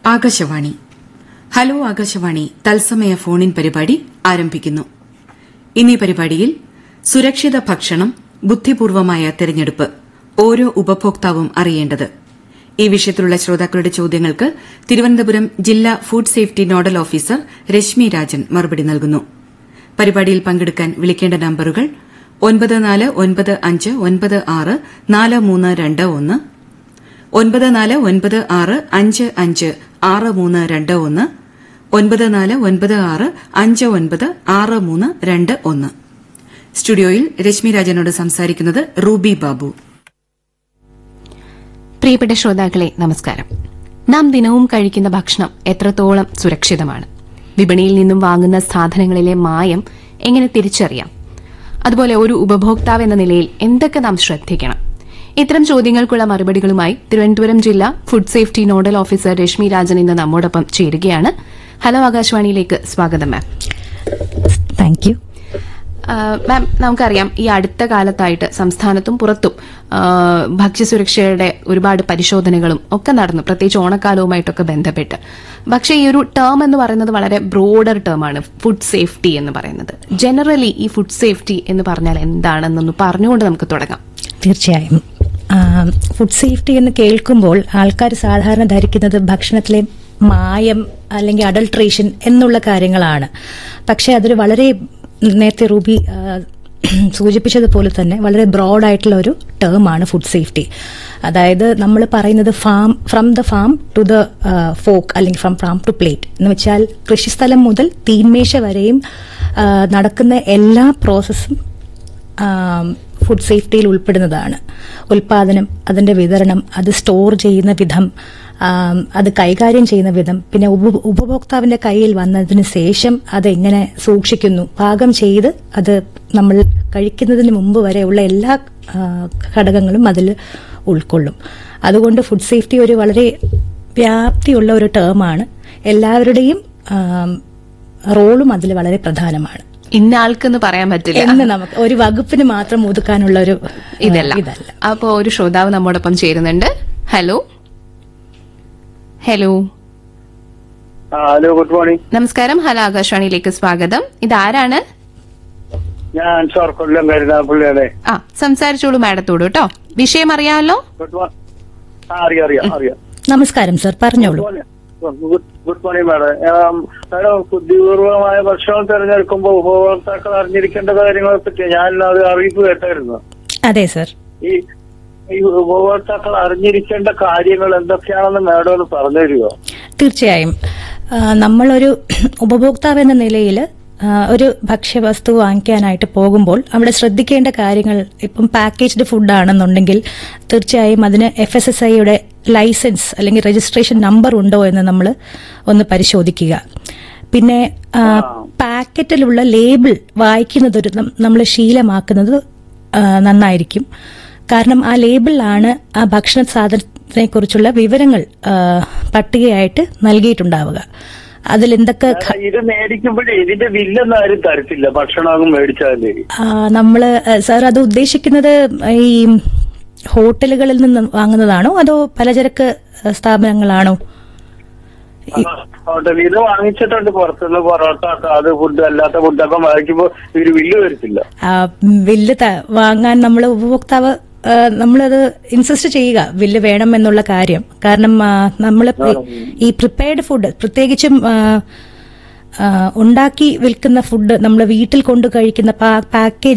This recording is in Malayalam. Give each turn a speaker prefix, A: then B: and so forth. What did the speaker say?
A: ആകാശവാണി ഹലോ ആകാശവാണി തത്സമയ ഫോണിൻ പരിപാടി ആരംഭിക്കുന്നു ഇന്നീ പരിപാടിയിൽ സുരക്ഷിത ഭക്ഷണം ബുദ്ധിപൂർവമായ തെരഞ്ഞെടുപ്പ് ഓരോ ഉപഭോക്താവും അറിയേണ്ടത് ഈ വിഷയത്തിലുള്ള ശ്രോതാക്കളുടെ ചോദ്യങ്ങൾക്ക് തിരുവനന്തപുരം ജില്ലാ food safety nodal officer Rashmi Rajan മറുപടി നൽകുന്നു പരിപാടിയിൽ പങ്കെടുക്കാൻ വിളിക്കേണ്ട നമ്പറുകൾ ഒൻപത് നാല് ഒൻപത് അഞ്ച് ഒൻപത് ആറ് നാല് മൂന്ന് രണ്ട് ഒന്ന് ഒൻപത് നാല് ഒൻപത് ആറ് അഞ്ച് അഞ്ച് ആറ് മൂന്ന് രണ്ട് ഒന്ന് ഒൻപത് നാല് ഒൻപത് ആറ് അഞ്ച് ഒൻപത് ആറ് മൂന്ന് രണ്ട് ഒന്ന് സ്റ്റുഡിയോയിൽ രശ്മി രാജനോട് സംസാരിക്കുന്നത് റൂബി ബാബു
B: പ്രിയപ്പെട്ട ശ്രോതാക്കളെ നമസ്കാരം നാം ദിനവും കഴിക്കുന്ന ഭക്ഷണം എത്രത്തോളം സുരക്ഷിതമാണ് വിപണിയിൽ നിന്നും വാങ്ങുന്ന സാധനങ്ങളിലെ മായം എങ്ങനെ തിരിച്ചറിയാം അതുപോലെ ഒരു ഉപഭോക്താവ് എന്ന നിലയിൽ എന്തൊക്കെ നാം ശ്രദ്ധിക്കണം ഇത്തരം ചോദ്യങ്ങൾക്കുള്ള മറുപടികളുമായി തിരുവനന്തപുരം ജില്ലാ food safety nodal officer Rashmi Rajan ഇന്ന് നമ്മോടൊപ്പം ചേരുകയാണ് ഹലോ ആകാശവാണിയിലേക്ക് സ്വാഗതം മാം
C: താങ്ക് യു
B: ആ, മാം നമുക്കറിയാം ഈ അടുത്ത കാലത്തായിട്ട് സംസ്ഥാനത്തും പുറത്തും ആ, ഭക്ഷ്യസുരക്ഷയുടെ ഒരുപാട് പരിശോധനകളും ഒക്കെ നടന്നു പ്രത്യേകിച്ച് ഓണക്കാലവുമായിട്ടൊക്കെ ബന്ധപ്പെട്ട് പക്ഷേ ഈ ഒരു ടേം എന്ന് പറയുന്നത് വളരെ ബ്രോഡർ ടേമാണ് ഫുഡ് സേഫ്റ്റി എന്ന് പറയുന്നത് ജനറലി ഈ ഫുഡ് സേഫ്റ്റി എന്ന് പറഞ്ഞാൽ എന്താണെന്നൊന്ന് പറഞ്ഞുകൊണ്ട് നമുക്ക് തുടങ്ങാം
C: തീർച്ചയായും ഫുഡ് സേഫ്റ്റി എന്ന് കേൾക്കുമ്പോൾ ആൾക്കാർ സാധാരണ ധരിക്കുന്നത് ഭക്ഷണത്തിലെ മായം അല്ലെങ്കിൽ അഡൾട്രേഷൻ എന്നുള്ള കാര്യങ്ങളാണ് പക്ഷേ അതൊരു വളരെ നേരത്തെ റൂബി ആ, സൂചിപ്പിച്ചതുപോലെ തന്നെ വളരെ ബ്രോഡ് ആയിട്ടുള്ള ഒരു ടേമാണ് ഫുഡ് സേഫ്റ്റി അതായത് നമ്മൾ പറയുന്നത് farm from the farm to the fork അല്ലെങ്കിൽ ഫ്രം ഫാം ടു പ്ലേറ്റ് എന്ന് വെച്ചാൽ കൃഷിസ്ഥലം മുതൽ തീന്മേശ വരെയും ആ, നടക്കുന്ന എല്ലാ പ്രോസസ്സും ഫുഡ് സേഫ്റ്റിയിൽ ഉൾപ്പെടുന്നതാണ് ഉൽപാദനം അതിന്റെ വിതരണം അത് സ്റ്റോർ ചെയ്യുന്ന വിധം ആം, അത് കൈകാര്യം ചെയ്യുന്ന വിധം പിന്നെ ഉപ- ഉപഭോക്താവിന്റെ കയ്യിൽ വന്നതിന് ശേഷം അത് എങ്ങനെ സൂക്ഷിക്കുന്നു പാകം ചെയ്ത് അത് നമ്മൾ കഴിക്കുന്നതിന് മുമ്പ് വരെയുള്ള എല്ലാ ആ, ഘടകങ്ങളും അതിൽ ഉൾക്കൊള്ളും അതുകൊണ്ട് ഫുഡ് സേഫ്റ്റി ഒരു വളരെ വ്യാപ്തിയുള്ള ഒരു ടേമാണ് എല്ലാവരുടെയും ആം, റോളും അതിൽ വളരെ പ്രധാനമാണ്
B: ഇന്ന ആൾക്കെന്ന് പറയാൻ പറ്റില്ല
C: എന്ന് നമുക്ക് ഒരു വകുപ്പിന് മാത്രം ഒതുക്കാനുള്ള ഒരു ആ,
B: ഇതല്ല
C: ഇതല്ല
B: അപ്പോ ഒരു ശ്രോതാവ് നമ്മോടൊപ്പം ചേരുന്നുണ്ട് ഹലോ ഹലോ
D: ആ, ഹലോ ഗുഡ് മോർണിംഗ്
B: നമസ്കാരം ഹലോ ആകാശവാണിയിലേക്ക് സ്വാഗതം ഇതാരാണ്
D: ഞാൻ സാർ കൊല്ലം കരുനാഗപ്പള്ളിയാണ്
B: ആ സംസാരിച്ചോളൂ മാഡത്തോട് കേട്ടോ വിഷയം അറിയാമല്ലോ
D: ഗുഡ് മോർണിംഗ് ആ അറിയാം അറിയാം അറിയാം
C: നമസ്കാരം സർ പറഞ്ഞോളൂ
D: good good morning madam madam ബുദ്ധിപൂർവമായ ഭക്ഷണം തിരഞ്ഞെടുക്കുമ്പോൾ ഉപഭോക്താക്കൾ അറിഞ്ഞിരിക്കേണ്ട കാര്യങ്ങളെ പറ്റി ഞാൻ അത് അറിയിപ്പ് കേട്ടായിരുന്നു
C: അതെ സർ
D: ഈ ഈ ഉപഭോക്താക്കൾ അറിഞ്ഞിരിക്കേണ്ട കാര്യങ്ങൾ എന്തൊക്കെയാണെന്ന് മാഡം ഒന്ന് പറഞ്ഞു തരുമോ
C: തീർച്ചയായും ആ, നമ്മളൊരു ഉപഭോക്താവ് എന്ന നിലയിൽ ഒരു ഭക്ഷ്യവസ്തു വാങ്ങിക്കാനായിട്ട് പോകുമ്പോൾ അവിടെ ശ്രദ്ധിക്കേണ്ട കാര്യങ്ങൾ ഇപ്പം പാക്കേജ്ഡ് ഫുഡ് ആണെന്നുണ്ടെങ്കിൽ തീർച്ചയായും അതിന് എഫ് എസ് എസ് ഐയുടെ ലൈസൻസ് അല്ലെങ്കിൽ രജിസ്ട്രേഷൻ നമ്പർ ഉണ്ടോ എന്ന് നമ്മൾ ഒന്ന് പരിശോധിക്കുക പിന്നെ ആ, പാക്കറ്റിലുള്ള ലേബിൾ വായിക്കുന്നത് ഒരു നമ്മൾ ശീലമാക്കുന്നത് ആ, നന്നായിരിക്കും കാരണം ആ ലേബിളിലാണ് ആ ഭക്ഷണ സാധനത്തിനെ കുറിച്ചുള്ള വിവരങ്ങൾ ആ, പട്ടികയായിട്ട് നൽകിയിട്ടുണ്ടാവുക അതിൽ എന്തൊക്കെ ഘ-
D: ഇത് മേടിക്കുമ്പോഴേ ഇതിന്റെ ബില്ലൊന്നും ആരും തരത്തില്ല ഭക്ഷണം മേടിച്ചാലേ
C: ആ, നമ്മള് ആ, സാർ അത് ഉദ്ദേശിക്കുന്നത് ഈ ഹോട്ടലുകളിൽ നിന്ന് വാങ്ങുന്നതാണോ അതോ പലചരക്ക് സ്ഥാപനങ്ങളാണോ
D: ഹോട്ടലിൽ ഇത് വാങ്ങിച്ചിട്ടുണ്ട് പുറത്തുനിന്ന് പൊറോട്ട അത് ഫുഡ് അല്ലാത്ത ഫുഡൊക്കെ വാങ്ങിക്കുമ്പോ ഇവര് ബില്ല് വരത്തില്ല
C: ആ, ബില്ല് ത- വാങ്ങാൻ നമ്മൾ ഉപഭോക്താവ് ആ, നമ്മളത് ഇൻസിസ്റ്റ് ചെയ്യുക ബില്ല് വേണം എന്നുള്ള കാര്യം കാരണം നമ്മൾ ഈ പ്രിപ്പയർഡ് ഫുഡ് പ്രത്യേകിച്ചും ആ, ആ, ഉണ്ടാക്കി വിൽക്കുന്ന ഫുഡ് നമ്മൾ വീട്ടിൽ കൊണ്ട് കഴിക്കുന്ന പാക്കേജ്